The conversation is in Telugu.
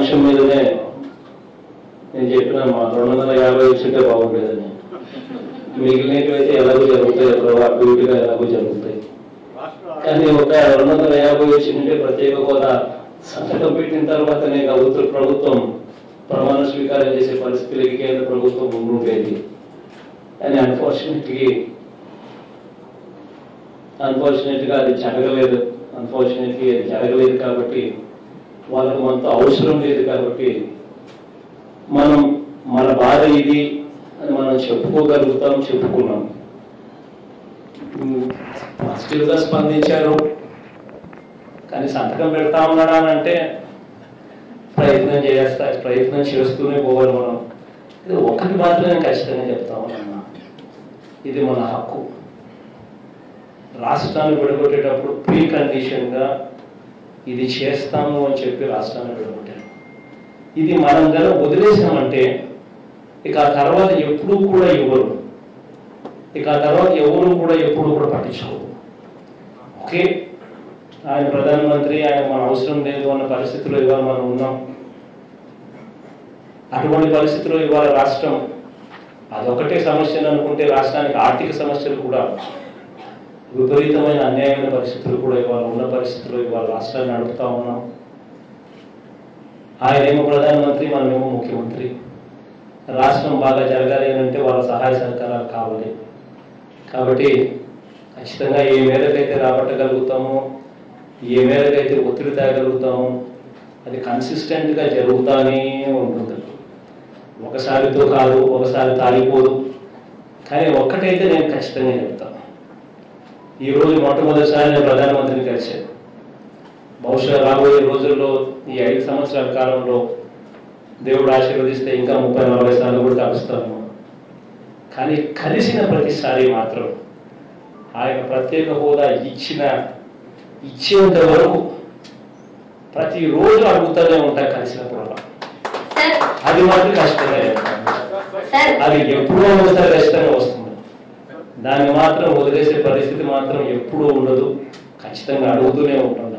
అంశం మీదనే నేను చెప్పిన మా రెండు వందల యాభై వచ్చింటే బాగుండేదని మిగిలినవైతే ఎలాగో జరుగుతాయి ఎక్కడో అటు ఇటుగా ఎలాగో జరుగుతాయి కానీ ఒక రెండు వందల యాభై వచ్చింటే ప్రత్యేక హోదా సంతకం పెట్టిన తర్వాతనే ప్రభుత్వ ప్రభుత్వం ప్రమాణ స్వీకారం చేసే పరిస్థితులకి కేంద్ర ప్రభుత్వం ఉండుండేది కానీ అన్ఫార్చునేట్లీ అన్ఫార్చునేట్ గా అది జరగలేదు అన్ఫార్చునేట్లీ అది జరగలేదు కాబట్టి వాళ్ళకు మనతో అవసరం లేదు కాబట్టి మనం మన బాధ ఇది అని మనం చెప్పుకోగలుగుతాం చెప్పుకున్నాం పాజిటివ్ గా స్పందించారు కానీ సంతకం పెడతా ఉన్నాడా అని అంటే ప్రయత్నం చేస్తా ప్రయత్నం చేస్తూనే పోవాలి మనం ఇది ఒకటి మాత్రమే ఖచ్చితంగా చెప్తా ఉన్నా ఇది మన హక్కు రాష్ట్రాన్ని విడగొట్టేటప్పుడు ప్రీ కండిషన్ గా ఇది చేస్తాము అని చెప్పి రాష్ట్రాన్ని విడగొట్టారు ఇది మనం కనుక వదిలేసామంటే ఇక ఆ తర్వాత ఎప్పుడూ కూడా ఇవ్వరు ఇక ఆ తర్వాత ఎవరు కూడా ఎప్పుడు కూడా పట్టించుకోరు ఓకే ఆయన ప్రధానమంత్రి ఆయన మన అవసరం లేదు అన్న పరిస్థితిలో ఇవాళ మనం ఉన్నాం అటువంటి పరిస్థితిలో ఇవాళ రాష్ట్రం అదొకటే సమస్యలు అనుకుంటే రాష్ట్రానికి ఆర్థిక సమస్యలు కూడా విపరీతమైన అన్యాయమైన పరిస్థితులు కూడా ఇవాళ ఉన్న పరిస్థితుల్లో ఇవాళ రాష్ట్రాన్ని నడుపుతా ఉన్నాం ఆయనేమో ప్రధానమంత్రి మనమేమో ముఖ్యమంత్రి రాష్ట్రం బాగా జరగాలి అని అంటే వాళ్ళ సహాయ సహకారాలు కావాలి కాబట్టి ఖచ్చితంగా ఏ మేరకైతే రాబట్టగలుగుతామో ఏ మేరకైతే ఒత్తిడి తేగలుగుతామో అది కన్సిస్టెంట్గా జరుగుతానే ఉంటుంది ఒకసారితో కాదు ఒకసారి తాగిపోదు కానీ ఒక్కటైతే నేను ఖచ్చితంగా చెప్తాను ఈ రోజు మొట్టమొదటిసారి నేను ప్రధానమంత్రిని కలిశాను బహుశా రాబోయే రోజుల్లో ఈ ఐదు సంవత్సరాల కాలంలో దేవుడు ఆశీర్వదిస్తే ఇంకా ముప్పై నలభై సార్లు కూడా కలుస్తాను కానీ కలిసిన ప్రతిసారి మాత్రం ఆయన ప్రత్యేక హోదా ఇచ్చిన ఇచ్చేంత వరకు ప్రతిరోజు అడుగుతూనే ఉంటా కలిసినప్పుడు సార్ అది మాత్రం కష్టంగా చెప్తాను. సార్ అది ఎప్పుడో ఒకసారి ఖచ్చితంగా వస్తుంది దాన్ని మాత్రం వదిలేసే పరిస్థితి మాత్రం ఎప్పుడూ ఉండదు ఖచ్చితంగా అడుగుతూనే ఉంటాం